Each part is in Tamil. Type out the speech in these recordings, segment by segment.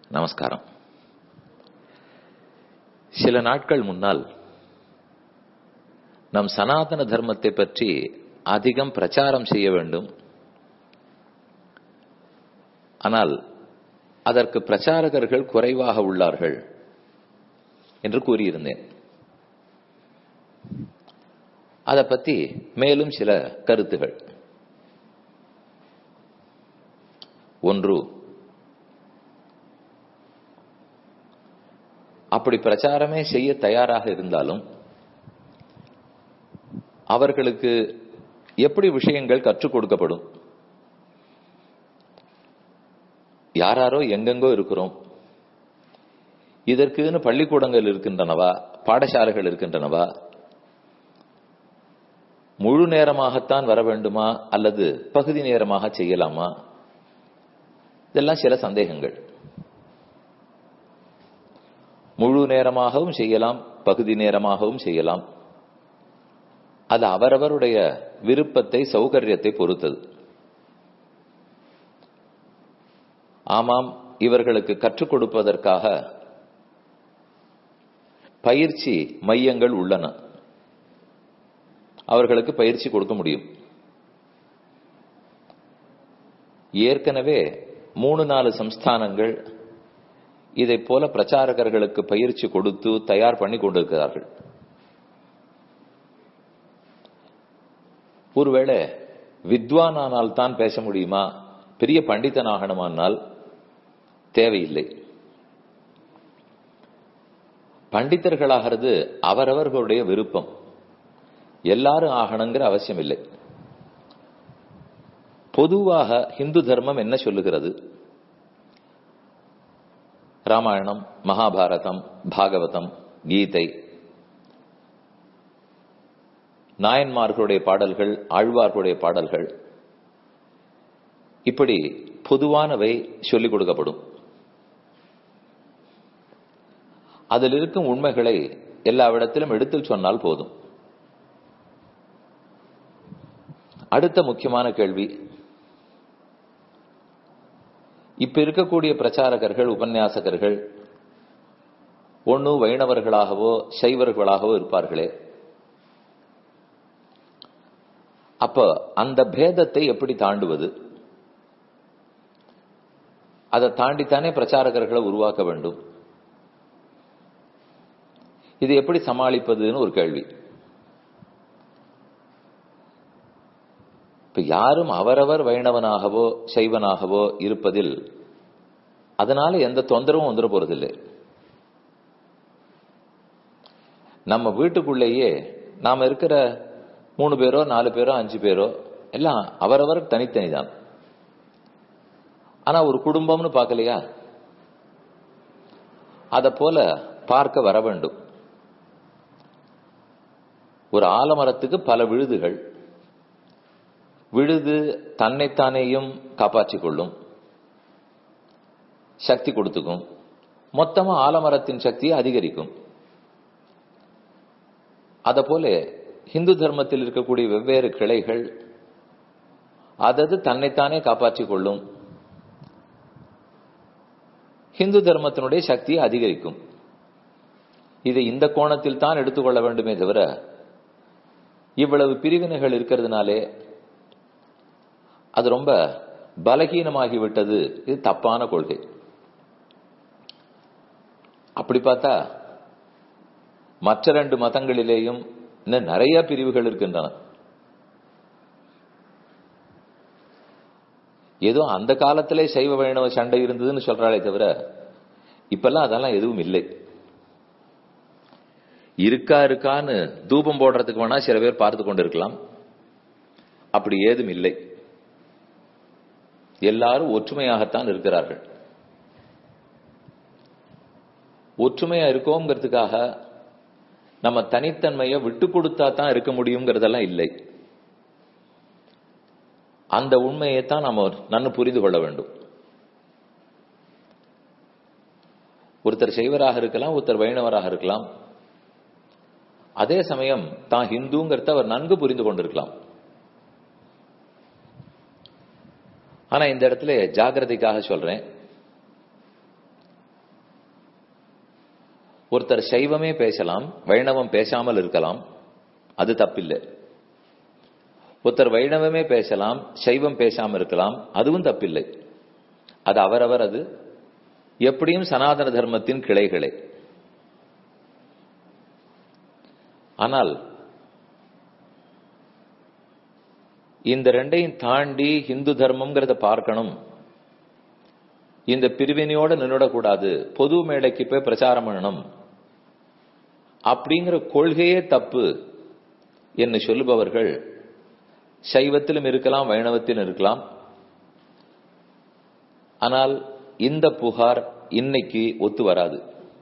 நமஸ்காரம் சில நாட்கள் முன்னால் நம் சனாதன தர்மத்தை பற்றி அதிகம் பிரச்சாரம் செய்ய வேண்டும் ஆனால் அதற்கு பிரச்சாரகர்கள் குறைவாக உள்ளார்கள் என்று கூறியிருந்தேன் அதை பற்றி மேலும் சில கருத்துகள் ஒன்று அப்படி பிரச்சாரமே செய்ய தயாராக இருந்தாலும் அவர்களுக்கு எப்படி விஷயங்கள் கற்றுக் கொடுக்கப்படும் யாராரோ எங்கெங்கோ இருக்கிறோம் இதற்குன்னு பள்ளிக்கூடங்கள் இருக்கின்றனவா பாடசாலைகள் இருக்கின்றனவா முழு நேரமாகத்தான் வர வேண்டுமா அல்லது பகுதி நேரமாக செய்யலாமா இதெல்லாம் சில சந்தேகங்கள் முழு நேரமாகவும் செய்யலாம் பகுதி நேரமாகவும் செய்யலாம் அது அவரவருடைய விருப்பத்தை சௌகரியத்தை பொறுத்தது ஆமாம் இவர்களுக்கு கற்றுக் கொடுப்பதற்காக பயிற்சி மையங்கள் உள்ளன அவர்களுக்கு பயிற்சி கொடுக்க முடியும் ஏற்கனவே மூணு நாலு சம்ஸ்தானங்கள் இதை போல பிரச்சாரகர்களுக்கு பயிற்சி கொடுத்து தயார் பண்ணி கொண்டிருக்கிறார்கள் ஒருவேளை வித்வானானால் தான் பேச முடியுமா பெரிய பண்டிதன் ஆகணுமானால் தேவையில்லை பண்டிதர்களாகிறது அவரவர்களுடைய விருப்பம் எல்லாரும் ஆகணுங்கிற அவசியம் இல்லை பொதுவாக இந்து தர்மம் என்ன சொல்லுகிறது ராமாயணம் மகாபாரதம் பாகவதம் கீதை நாயன்மார்களுடைய பாடல்கள் ஆழ்வார்களுடைய பாடல்கள் இப்படி பொதுவானவை சொல்லிக் கொடுக்கப்படும் அதில் இருக்கும் உண்மைகளை எல்லாவிடத்திலும் எடுத்து சொன்னால் போதும் அடுத்த முக்கியமான கேள்வி இப்ப இருக்கக்கூடிய பிரச்சாரகர்கள் உபன்யாசகர்கள் ஒன்னு வைணவர்களாகவோ சைவர்களாகவோ இருப்பார்களே அப்ப அந்த பேதத்தை எப்படி தாண்டுவது அதை தாண்டித்தானே பிரச்சாரகர்களை உருவாக்க வேண்டும் இது எப்படி சமாளிப்பதுன்னு ஒரு கேள்வி இப்ப யாரும் அவரவர் வைணவனாகவோ சைவனாகவோ இருப்பதில் அதனால எந்த தொந்தரவும் வந்துட போறதில்லை நம்ம வீட்டுக்குள்ளேயே நாம இருக்கிற மூணு பேரோ நாலு பேரோ அஞ்சு பேரோ எல்லாம் அவரவர் தனித்தனி தான் ஆனா ஒரு குடும்பம்னு பார்க்கலையா அத போல பார்க்க வர வேண்டும் ஒரு ஆலமரத்துக்கு பல விழுதுகள் விழுது தன்னைத்தானேயும் காப்பாற்றிக் கொள்ளும் சக்தி கொடுத்துக்கும் மொத்தமா ஆலமரத்தின் சக்தியை அதிகரிக்கும் அத போல இந்து தர்மத்தில் இருக்கக்கூடிய வெவ்வேறு கிளைகள் அதது தன்னைத்தானே காப்பாற்றிக் கொள்ளும் ஹிந்து தர்மத்தினுடைய சக்தியை அதிகரிக்கும் இதை இந்த கோணத்தில் தான் எடுத்துக்கொள்ள வேண்டுமே தவிர இவ்வளவு பிரிவினைகள் இருக்கிறதுனாலே அது ரொம்ப பலகீனமாகிவிட்டது இது தப்பான கொள்கை அப்படி பார்த்தா மற்ற ரெண்டு மதங்களிலேயும் இன்னும் நிறைய பிரிவுகள் இருக்கின்றன ஏதோ அந்த காலத்திலே சைவ வைணவ சண்டை இருந்ததுன்னு சொல்றாளே தவிர இப்பெல்லாம் அதெல்லாம் எதுவும் இல்லை இருக்கா இருக்கான்னு தூபம் போடுறதுக்கு வேணா சில பேர் பார்த்து கொண்டு இருக்கலாம் அப்படி ஏதும் இல்லை எல்லாரும் ஒற்றுமையாகத்தான் இருக்கிறார்கள் ஒற்றுமையா இருக்கோங்கிறதுக்காக நம்ம தனித்தன்மையை விட்டு கொடுத்தா தான் இருக்க முடியுங்கிறதெல்லாம் இல்லை அந்த உண்மையை தான் நம்ம நன்னு புரிந்து கொள்ள வேண்டும் ஒருத்தர் செய்வராக இருக்கலாம் ஒருத்தர் வைணவராக இருக்கலாம் அதே சமயம் தான் ஹிந்துங்கிறத அவர் நன்கு புரிந்து கொண்டிருக்கலாம் ஆனா இந்த இடத்துல ஜாகிரதைக்காக சொல்றேன் ஒருத்தர் சைவமே பேசலாம் வைணவம் பேசாமல் இருக்கலாம் அது தப்பில்லை ஒருத்தர் வைணவமே பேசலாம் சைவம் பேசாமல் இருக்கலாம் அதுவும் தப்பில்லை அது அவரவர் அது எப்படியும் சனாதன தர்மத்தின் கிளைகளே ஆனால் இந்த ரெண்டையும் தாண்டி இந்து தர்மம்ங்கிறத பார்க்கணும் இந்த பிரிவினையோட நின்றுடக்கூடாது பொது மேடைக்கு போய் பிரச்சாரம் பண்ணணும் அப்படிங்கிற கொள்கையே தப்பு என்று சொல்லுபவர்கள் சைவத்திலும் இருக்கலாம் வைணவத்திலும் இருக்கலாம் ஆனால் இந்த புகார் இன்னைக்கு ஒத்து வராது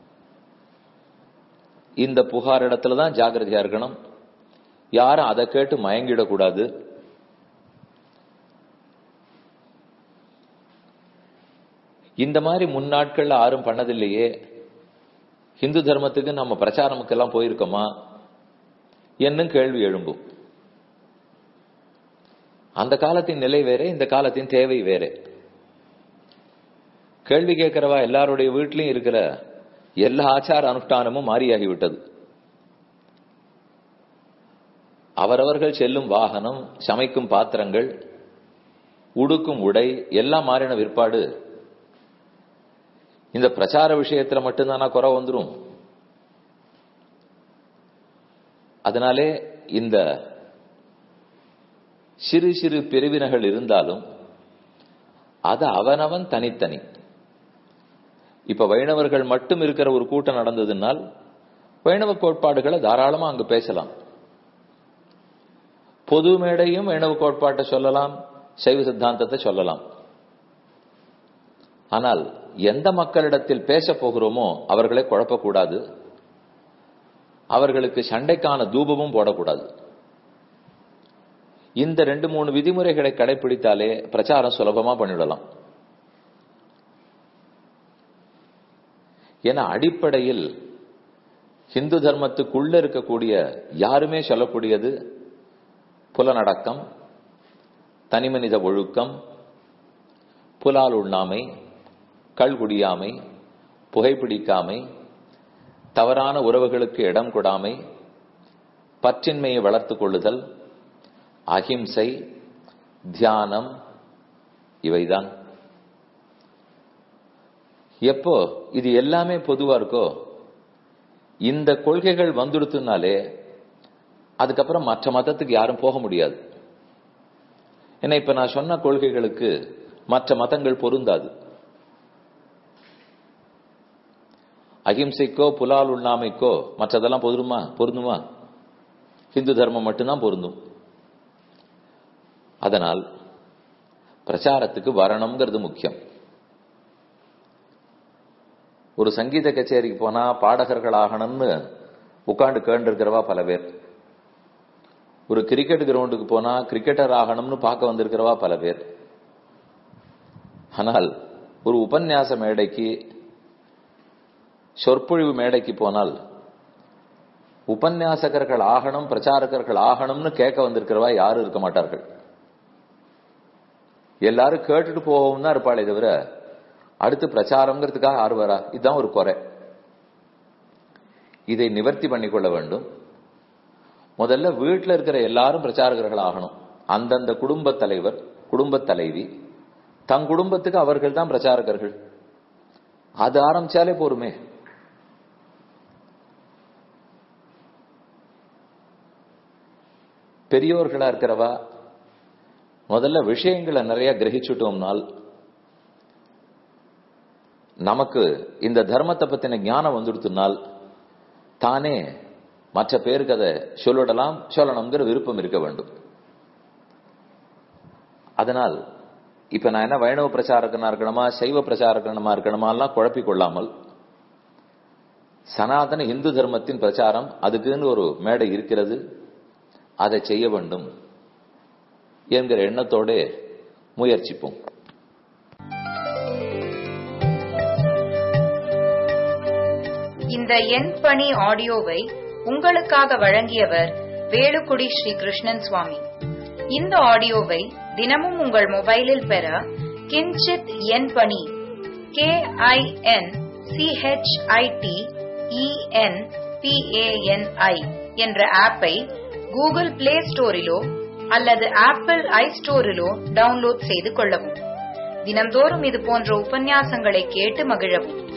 இந்த புகார் இடத்துல தான் ஜாகிரதையா இருக்கணும் யாரும் அதை கேட்டு மயங்கிடக்கூடாது இந்த மாதிரி முன்னாட்கள்ல யாரும் பண்ணதில்லையே இந்து தர்மத்துக்கு நம்ம பிரச்சாரமுக்கெல்லாம் போயிருக்கோமா என்னும் கேள்வி எழும்பும் அந்த காலத்தின் நிலை வேற இந்த காலத்தின் தேவை வேற கேள்வி கேட்கிறவா எல்லாருடைய வீட்லயும் இருக்கிற எல்லா ஆச்சார அனுஷ்டானமும் மாறியாகிவிட்டது அவரவர்கள் செல்லும் வாகனம் சமைக்கும் பாத்திரங்கள் உடுக்கும் உடை எல்லாம் மாறின விற்பாடு இந்த பிரச்சார விஷயத்துல மட்டும்தானா குறை வந்துரும் அதனாலே இந்த சிறு சிறு பிரிவினைகள் இருந்தாலும் அது அவனவன் தனித்தனி இப்ப வைணவர்கள் மட்டும் இருக்கிற ஒரு கூட்டம் நடந்ததுனால் வைணவ கோட்பாடுகளை தாராளமா அங்கு பேசலாம் பொது மேடையும் வைணவ கோட்பாட்டை சொல்லலாம் சைவ சித்தாந்தத்தை சொல்லலாம் ஆனால் எந்த மக்களிடத்தில் பேச போகிறோமோ அவர்களை குழப்பக்கூடாது அவர்களுக்கு சண்டைக்கான தூபமும் போடக்கூடாது இந்த ரெண்டு மூணு விதிமுறைகளை கடைபிடித்தாலே பிரச்சாரம் சுலபமா பண்ணிவிடலாம் என அடிப்படையில் இந்து தர்மத்துக்குள்ள இருக்கக்கூடிய யாருமே சொல்லக்கூடியது புலனடக்கம் தனிமனித ஒழுக்கம் புலால் உண்ணாமை கள்குடியாமை புகைப்பிடிக்காமை தவறான உறவுகளுக்கு இடம் கொடாமை பற்றின்மையை வளர்த்துக் கொள்ளுதல் அகிம்சை தியானம் இவைதான் எப்போ இது எல்லாமே பொதுவா இருக்கோ இந்த கொள்கைகள் வந்துடுத்துனாலே அதுக்கப்புறம் மற்ற மதத்துக்கு யாரும் போக முடியாது ஏன்னா இப்ப நான் சொன்ன கொள்கைகளுக்கு மற்ற மதங்கள் பொருந்தாது அகிம்சைக்கோ புலால் உண்ணாமைக்கோ மற்றதெல்லாம் பொருந்துமா பொருந்துமா ஹிந்து தர்மம் மட்டும்தான் பொருந்தும் அதனால் பிரச்சாரத்துக்கு வரணுங்கிறது முக்கியம் ஒரு சங்கீத கச்சேரிக்கு போனா பாடகர்கள் ஆகணும்னு உட்காந்து கேண்டிருக்கிறவா பல பேர் ஒரு கிரிக்கெட் கிரவுண்டுக்கு போனா கிரிக்கெட்டர் ஆகணும்னு பார்க்க வந்திருக்கிறவா பல பேர் ஆனால் ஒரு உபன்யாச மேடைக்கு சொற்பொழிவு மேடைக்கு போனால் உபன்யாசகர்கள் ஆகணும் பிரச்சாரகர்கள் ஆகணும்னு கேட்க வந்திருக்கிறவா யாரும் இருக்க மாட்டார்கள் எல்லாரும் கேட்டுட்டு போகவும் தான் இருப்பாளே தவிர அடுத்து பிரச்சாரம்ங்கிறதுக்காக யாரு வரா இதுதான் ஒரு குறை இதை நிவர்த்தி பண்ணிக்கொள்ள வேண்டும் முதல்ல வீட்டில் இருக்கிற எல்லாரும் பிரச்சாரகர்கள் ஆகணும் அந்தந்த குடும்ப தலைவர் குடும்ப தலைவி தன் குடும்பத்துக்கு அவர்கள் தான் பிரச்சாரகர்கள் அது ஆரம்பிச்சாலே போருமே பெரியோர்களா இருக்கிறவா முதல்ல விஷயங்களை நிறைய கிரகிச்சுட்டோம்னால் நமக்கு இந்த தர்மத்தை பத்தின ஞானம் வந்துடுத்துனால் தானே மற்ற பேருக்கு அதை சொல்லிடலாம் சொல்லணுங்கிற விருப்பம் இருக்க வேண்டும் அதனால் இப்ப நான் என்ன வைணவ பிரச்சாரகனா இருக்கணுமா சைவ பிரச்சாரகனமா இருக்கணுமா எல்லாம் குழப்பிக் கொள்ளாமல் சனாதன இந்து தர்மத்தின் பிரச்சாரம் அதுக்குன்னு ஒரு மேடை இருக்கிறது அதை செய்ய வேண்டும் என்கிற எண்ணத்தோட முயற்சிப்போம் இந்த எண் பணி ஆடியோவை உங்களுக்காக வழங்கியவர் வேலுக்குடி ஸ்ரீ கிருஷ்ணன் சுவாமி இந்த ஆடியோவை தினமும் உங்கள் மொபைலில் பெற கிஞ்சித் எண் பணி கே ஐ என் சிஹெச்ஐடி இஎன்பிஏஎன்ஐ என்ற ஆப்பை கூகுள் பிளே ஸ்டோரிலோ அல்லது ஆப்பிள் ஐ ஸ்டோரிலோ டவுன்லோட் செய்து கொள்ளவும் தினம்தோறும் இது போன்ற உபன்யாசங்களை கேட்டு மகிழவும்